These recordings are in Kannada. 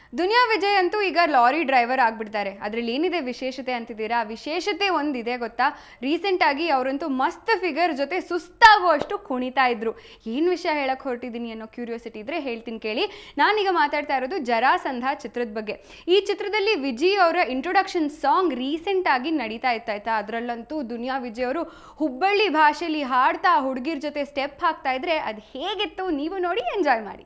ದುನಿಯಾ ವಿಜಯ್ ಅಂತೂ ಈಗ ಲಾರಿ ಡ್ರೈವರ್ ಆಗ್ಬಿಡ್ತಾರೆ ಅದ್ರಲ್ಲಿ ಏನಿದೆ ವಿಶೇಷತೆ ಅಂತಿದ್ದೀರಾ ವಿಶೇಷತೆ ಒಂದಿದೆ ಗೊತ್ತಾ ರೀಸೆಂಟ್ ಆಗಿ ಅವರಂತೂ ಮಸ್ತ್ ಫಿಗರ್ ಜೊತೆ ಸುಸ್ತಾಗುವಷ್ಟು ಕುಣಿತಾ ಇದ್ರು ಏನು ವಿಷಯ ಹೇಳಕ್ ಹೊರಟಿದ್ದೀನಿ ಅನ್ನೋ ಕ್ಯೂರಿಯಾಸಿಟಿ ಇದ್ರೆ ಹೇಳ್ತೀನಿ ಕೇಳಿ ನಾನೀಗ ಮಾತಾಡ್ತಾ ಇರೋದು ಜರಾಸಂಧ ಚಿತ್ರದ ಬಗ್ಗೆ ಈ ಚಿತ್ರದಲ್ಲಿ ವಿಜಯ್ ಅವರ ಇಂಟ್ರೊಡಕ್ಷನ್ ಸಾಂಗ್ ರೀಸೆಂಟ್ ಆಗಿ ನಡೀತಾ ಇತ್ತು ಆಯ್ತಾ ಅದರಲ್ಲಂತೂ ದುನಿಯಾ ವಿಜಯ್ ಅವರು ಹುಬ್ಬಳ್ಳಿ ಭಾಷೆಯಲ್ಲಿ ಹಾಡ್ತಾ ಹುಡುಗಿರ್ ಜೊತೆ ಸ್ಟೆಪ್ ಹಾಕ್ತಾ ಇದ್ರೆ ಅದು ಹೇಗಿತ್ತು ನೀವು ನೋಡಿ ಎಂಜಾಯ್ ಮಾಡಿ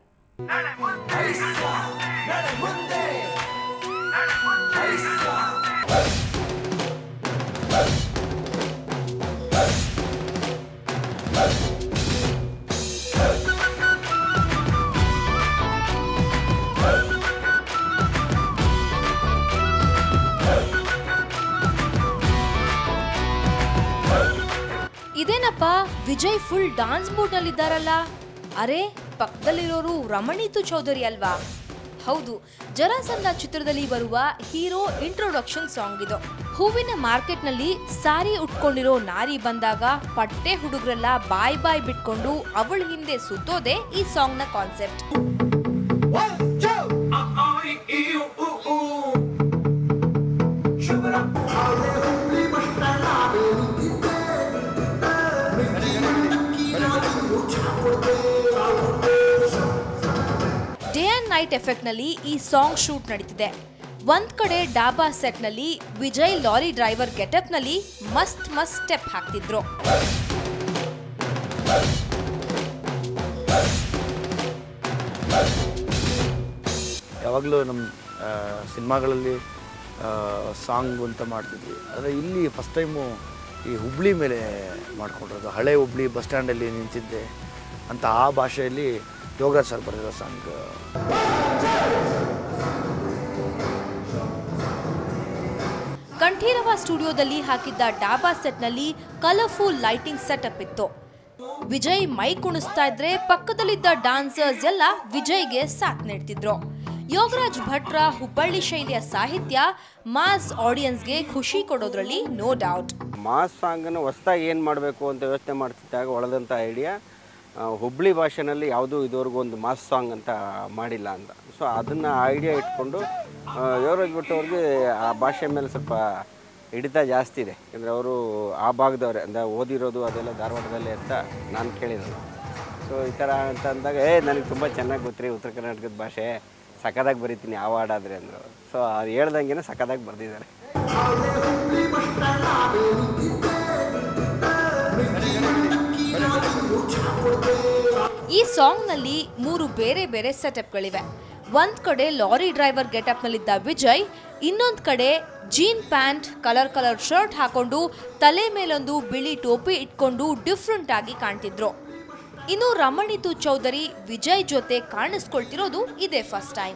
ಇದೇನಪ್ಪ ವಿಜಯ್ ಫುಲ್ ಡಾನ್ಸ್ ಮೂಡ್ ನಲ್ಲಿದ್ದಾರಲ್ಲ ಅರೆ ಪಕ್ಕದಲ್ಲಿರೋರು ರಮಣೀತು ಚೌಧರಿ ಅಲ್ವಾ ಹೌದು ಜರಾಸಂಧ ಚಿತ್ರದಲ್ಲಿ ಬರುವ ಹೀರೋ ಇಂಟ್ರೊಡಕ್ಷನ್ ಸಾಂಗ್ ಇದು ಹೂವಿನ ಮಾರ್ಕೆಟ್ನಲ್ಲಿ ಸಾರಿ ಉಟ್ಕೊಂಡಿರೋ ನಾರಿ ಬಂದಾಗ ಪಟ್ಟೆ ಹುಡುಗರೆಲ್ಲ ಬಾಯ್ ಬಾಯ್ ಬಿಟ್ಕೊಂಡು ಅವಳ ಹಿಂದೆ ಸುತ್ತೋದೆ ಈ ಸಾಂಗ್ನ ಕಾನ್ಸೆಪ್ಟ್ ಡೇ ಅಂಡ್ ನೈಟ್ ಎಫೆಕ್ಟ್ನಲ್ಲಿ ಈ ಸಾಂಗ್ ಶೂಟ್ ನಡೀತಿದೆ ಒಂದ್ ಕಡೆ ಡಾಬಾ ಸೆಟ್ನಲ್ಲಿ ವಿಜಯ್ ಲಾರಿ ಡ್ರೈವರ್ ಗೆಟಪ್ನಲ್ಲಿ ಮಸ್ತ್ ಮಸ್ತ್ ಸ್ಟೆಪ್ ಹಾಕ್ತಿದ್ರು ಯಾವಾಗಲೂ ನಮ್ಮ ಸಿನಿಮಾಗಳಲ್ಲಿ ಸಾಂಗ್ ಅಂತ ಮಾಡ್ತಿದ್ವಿ ಆದರೆ ಇಲ್ಲಿ ಫಸ್ಟ್ ಟೈಮು ಈ ಹುಬ್ಳಿ ಮೇಲೆ ಮಾಡ್ಕೊಂಡಿರೋದು ಹಳೆ ಹುಬ್ಳಿ ಬಸ್ ಸ್ಟ್ಯಾಂಡಲ್ಲಿ ನಿಂತಿದ್ದೆ ಅಂತ ಆ ಭಾಷೆಯಲ್ಲಿ ಯೋಗರಾಜ್ ಸರ್ ಬರೆದಿರೋ ಸಾಂಗ್ ಕಂಠೀರವ ಸ್ಟುಡಿಯೋದಲ್ಲಿ ಹಾಕಿದ್ದ ಡಾಬಾ ಸೆಟ್ನಲ್ಲಿ ಕಲರ್ಫುಲ್ ಲೈಟಿಂಗ್ ಸೆಟಪ್ ಇತ್ತು ವಿಜಯ್ ಮೈ ಕುಣಿಸ್ತಾ ಇದ್ರೆ ಪಕ್ಕದಲ್ಲಿದ್ದ ಡಾನ್ಸರ್ಸ್ ಎಲ್ಲ ವಿಜಯ್ಗೆ ಸಾಥ್ ನೀಡ್ತಿದ್ರು ಯೋಗರಾಜ್ ಭಟ್ರ ಹುಬ್ಬಳ್ಳಿ ಶೈಲಿಯ ಸಾಹಿತ್ಯ ಮಾಸ್ ಆಡಿಯನ್ಸ್ಗೆ ಖುಷಿ ಕೊಡೋದ್ರಲ್ಲಿ ನೋ ಡೌಟ್ ಮಾಸ್ ಸಾಂಗನ್ನು ಹೊಸ್ದಾಗಿ ಏನು ಮಾಡಬೇಕು ಅಂತ ಯೋಚನೆ ಮಾಡ್ತಿದ್ದಾಗ ಒಳದಂಥ ಐಡಿಯಾ ಹುಬ್ಳಿ ಭಾಷೆನಲ್ಲಿ ಯಾವುದೂ ಇದುವರೆಗೂ ಒಂದು ಮಾಸ್ ಸಾಂಗ್ ಅಂತ ಮಾಡಿಲ್ಲ ಅಂತ ಸೊ ಅದನ್ನು ಐಡಿಯಾ ಇಟ್ಕೊಂಡು ಯೋಗರಾಜ್ ಭಟ್ ಅವ್ರಿಗೆ ಆ ಭಾಷೆ ಮೇಲೆ ಸ್ವಲ್ಪ ಹಿಡಿತ ಜಾಸ್ತಿ ಇದೆ ಯಾಕಂದರೆ ಅವರು ಆ ಭಾಗದವ್ರೆ ಅಂದರೆ ಓದಿರೋದು ಅದೆಲ್ಲ ಧಾರವಾಡದಲ್ಲೇ ಅಂತ ನಾನು ಕೇಳಿರೋದು ಸೊ ಈ ಥರ ಅಂತ ಅಂದಾಗ ಏ ನನಗೆ ತುಂಬ ಚೆನ್ನಾಗಿ ಗೊತ್ತಿರಿ ಉತ್ತರ ಕರ್ನಾಟಕದ ಭಾಷೆ ಸಖತ್ತಾಗಿ ಬರೀತೀನಿ ಯಾವ ಹಾಡಾದ್ರೆ ಅಂದರು ಸೊ ಅದು ಹೇಳ್ದಂಗೆ ಸಖತ್ತಾಗಿ ಬರೆದಿದ್ದಾರೆ ಈ ಸಾಂಗ್ನಲ್ಲಿ ಮೂರು ಬೇರೆ ಬೇರೆ ಸೆಟಪ್ಗಳಿವೆ ಒಂದ್ ಕಡೆ ಲಾರಿ ಡ್ರೈವರ್ ಗೆಟಪ್ನಲ್ಲಿದ್ದ ವಿಜಯ್ ಇನ್ನೊಂದ್ ಕಡೆ jean pant colour colour shirt ಹಾಕೊಂಡು ತಲೆ ಮೇಲೊಂದು ಬಿಳಿ ಟೋಪಿ ಇಟ್ಕೊಂಡು ಡಿಫ್ರೆಂಟ್ ಆಗಿ ಕಾಣ್ತಿದ್ರು ಇನ್ನು ರಮಣಿತು ಚೌಧರಿ ವಿಜಯ್ ಜೊತೆ ಕಾಣಿಸ್ಕೊಳ್ತಿರೋದು ಇದೇ first time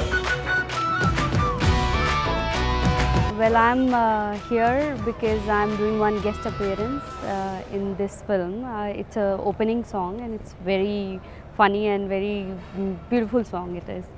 Well, I'm uh, here because I'm doing one guest appearance uh, in this film. Uh, it's a opening song and it's very funny and very mm, beautiful song it is.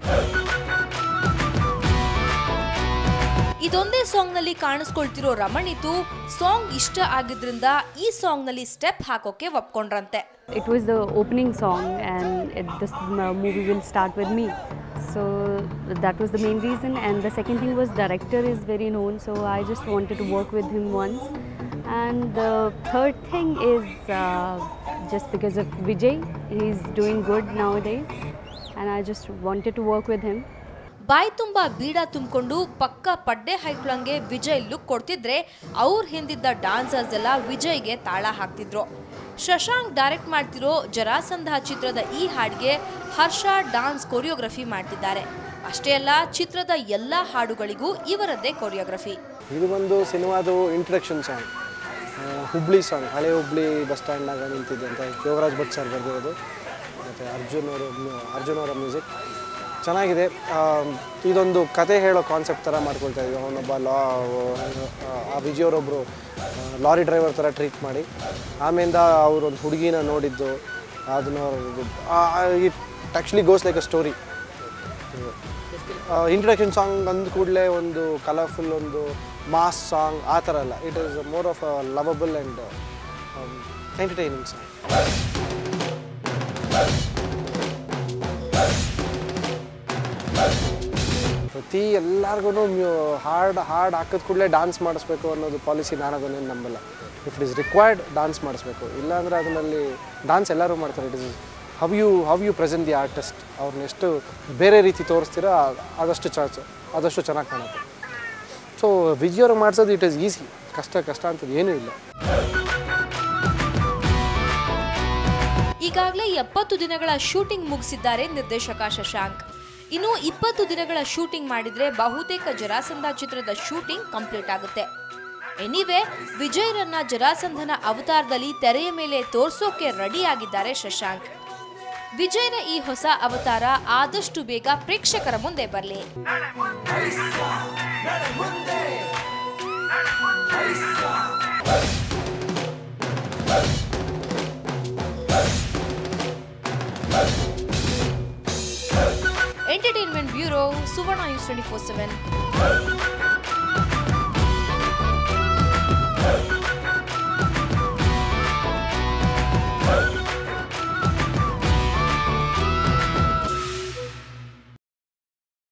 ಇದೊಂದೇ ಸಾಂಗ್ನಲ್ಲಿ ಕಾಣಿಸ್ಕೊಳ್ತಿರೋ ರಮಣಿತು ಸಾಂಗ್ ಇಷ್ಟ ಆಗಿದ್ರಿಂದ ಈ ಸಾಂಗ್ನಲ್ಲಿ ಸ್ಟೆಪ್ ಹಾಕೋಕೆ ಒಪ್ಕೊಂಡ್ರಂತೆ It was the opening song and it, this uh, movie will start with me. So that was the main reason and the second thing was director is very known so I just wanted to work with him once. And the third thing is uh, just because of Vijay, he's doing good nowadays and I just wanted to work with him. ಬಾಯ್ ತುಂಬಾ ಬೀಡ ತುಂಬಿಕೊಂಡು ಪಕ್ಕ ಪಡ್ಡೆ ಹೈಕ್ಳಂಗೆ ವಿಜಯ್ ಲುಕ್ ಕೊಡ್ತಿದ್ರೆ ಅವ್ರ ಹಿಂದಿದ್ದ ಡಾನ್ಸರ್ಸ್ ಎಲ್ಲ ವಿಜಯ್ಗೆ ತಾಳ ಹಾಕ್ತಿದ್ರು ಶಶಾಂಕ್ ಡೈರೆಕ್ಟ್ ಮಾಡ್ತಿರೋ ಜರಾಸಂಧ ಚಿತ್ರದ ಈ ಹಾಡಿಗೆ ಹರ್ಷ ಡಾನ್ಸ್ ಕೊರಿಯೋಗ್ರಫಿ ಮಾಡ್ತಿದ್ದಾರೆ ಅಷ್ಟೇ ಅಲ್ಲ ಚಿತ್ರದ ಎಲ್ಲ ಹಾಡುಗಳಿಗೂ ಇವರದ್ದೇ ಕೊರಿಯೋಗ್ರಫಿ ಇದು ಬಂದು ಸಿನಿಮಾದು ಇಂಟ್ರಡಕ್ಷನ್ ಸಾಂಗ್ ಹುಬ್ಳಿ ಸಾಂಗ್ ಹಳೆ ಹುಬ್ಳಿ ಬಸ್ ಸ್ಟ್ಯಾಂಡ್ನಾಗ ನಿಂತಿದ್ದೆ ಅಂತ ಯೋಗರಾಜ್ ಭಟ್ ಸರ್ ಬರೆದಿರೋದು ಮತ್ತು ಅರ್ಜುನ್ ಅವರು ಅರ್ಜುನ್ ಅವರ ಮ್ಯೂಸಿಕ್ ಚೆನ್ನಾಗಿದೆ ಆ, ಇದೊಂದು ಕತೆ ಹೇಳೋ ಕಾನ್ಸೆಪ್ಟ್ ಥರ ಮಾಡ್ಕೊಳ್ತಾ ಇದ್ವಿ ಅವನೊಬ್ಬ ಲಾ ಆ ವಿಜಯ್ ಅವರೊಬ್ಬರು ಲಾರಿ ಡ್ರೈವರ್ ಥರ ಟ್ರೀಟ್ ಮಾಡಿ ಆಮೇಲಿಂದ ಅವರು ಒಂದು ಹುಡುಗಿನ ನೋಡಿದ್ದು ಅದನ್ನ it actually goes like a story introduction song ಅಂದ ಕೂಡಲೇ ಒಂದು ಕಲರ್ಫುಲ್ ಒಂದು ಮಾಸ್ ಸಾಂಗ್ ಆ ಥರ ಅಲ್ಲ it is more of a lovable and entertaining song ಪ್ರತಿ ಎಲ್ಲರಿಗೂ ಹಾಡ್ ಹಾಡ್ ಹಾಕಿದ ಕೂಡಲೇ ಡಾನ್ಸ್ ಮಾಡಿಸ್ಬೇಕು ಅನ್ನೋದು ಪಾಲಿಸಿ ನಾನು ಅದನ್ನೇನು ನಂಬಲ್ಲ if it is required dance ಮಾಡಿಸ್ಬೇಕು ಇಲ್ಲಾಂದರೆ ಅದರಲ್ಲಿ ಡಾನ್ಸ್ ಎಲ್ಲರೂ ಮಾಡ್ತಾರೆ it is how you how you present the artist ಅವ್ರನ್ನ ಎಷ್ಟು ಬೇರೆ ರೀತಿ ತೋರಿಸ್ತೀರಾ ಆದಷ್ಟು ಚ ಚ- ಆದಷ್ಟು ಚೆನ್ನಾಗಿ ಕಾಣುತ್ತೆ ಸೊ ವಿಜಯವ್ರಿಗೆ ಮಾಡಿಸೋದು ಇಟ್ ಇಸ್ ಈಸಿ ಕಷ್ಟ ಕಷ್ಟ ಅಂತದ್ದು ಏನೂ ಇಲ್ಲ ಈಗಾಗಲೇ ಎಪ್ಪತ್ತು ದಿನಗಳ ಶೂಟಿಂಗ್ ಮುಗಿಸಿದ್ದಾರೆ ನಿರ್ದೇಶಕ ಶಶಾಂಕ್ ಇನ್ನು ಇಪ್ಪತ್ತು ದಿನಗಳ ಶೂಟಿಂಗ್ ಮಾಡಿದ್ರೆ ಬಹುತೇಕ ಜರಾಸಂಧ ಚಿತ್ರದ ಶೂಟಿಂಗ್ ಕಂಪ್ಲೀಟ್ ಆಗುತ್ತೆ ಎನಿವೆ ವಿಜಯ್ರನ್ನ ಜರಾಸಂಧನ ಅವತಾರದಲ್ಲಿ ತೆರೆಯ ಮೇಲೆ ತೋರ್ಸೋಕೆ ರೆಡಿ ಆಗಿದ್ದಾರೆ ಶಶಾಂಕ್ ವಿಜಯ್ನ ಈ ಹೊಸ ಅವತಾರ ಆದಷ್ಟು ಬೇಗ ಪ್ರೇಕ್ಷಕರ ಮುಂದೆ ಬರಲಿ entertainment bureau Suvarna news twenty four seven